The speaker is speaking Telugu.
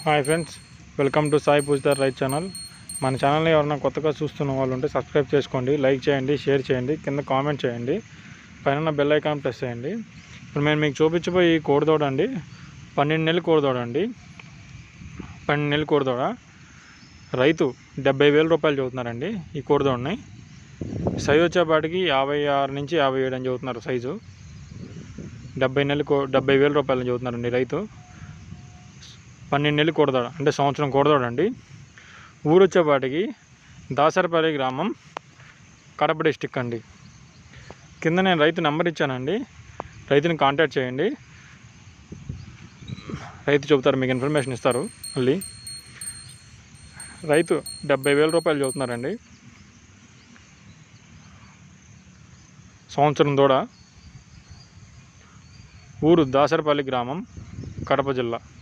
hi friends welcome to Sai పూజితార్ రైట్ ఛానల్ మన ఛానల్ని ఎవరైనా కొత్తగా చూస్తున్న వాళ్ళు ఉంటే సబ్స్క్రైబ్ చేసుకోండి లైక్ చేయండి షేర్ చేయండి కింద కామెంట్ చేయండి పైన బెల్ ఐకాన్ ప్రెస్ చేయండి ఇప్పుడు నేను మీకు చూపించబోయే ఈ కోడిదోడ అండి పన్నెండు నెలలు కోడిదోడ అండి పన్నెండు నెలలు కోడిదోడ రైతు డెబ్బై వేల రూపాయలు చదువుతున్నారండి ఈ కోడిదోడని సైజు వచ్చేపాటికి యాభై ఆరు నుంచి యాభై ఏడు అని చదువుతున్నారు సైజు డెబ్బై నెలలు కో డెబ్బై వేల రూపాయలు చదువుతున్నారండి రైతు పన్నెండు నెలలు కూడదోడ అంటే సంవత్సరం కూడదోడ అండి ఊరు వచ్చేపాటికి దాసరపల్లి గ్రామం కడప డిస్టిక్ అండి కింద నేను రైతు నెంబర్ ఇచ్చానండి రైతుని కాంటాక్ట్ చేయండి రైతు చెబుతారు మీకు ఇన్ఫర్మేషన్ ఇస్తారు మళ్ళీ రైతు డెబ్బై వేల రూపాయలు చదువుతున్నారండి సంవత్సరం దూడ ఊరు దాసరపల్లి గ్రామం కడప జిల్లా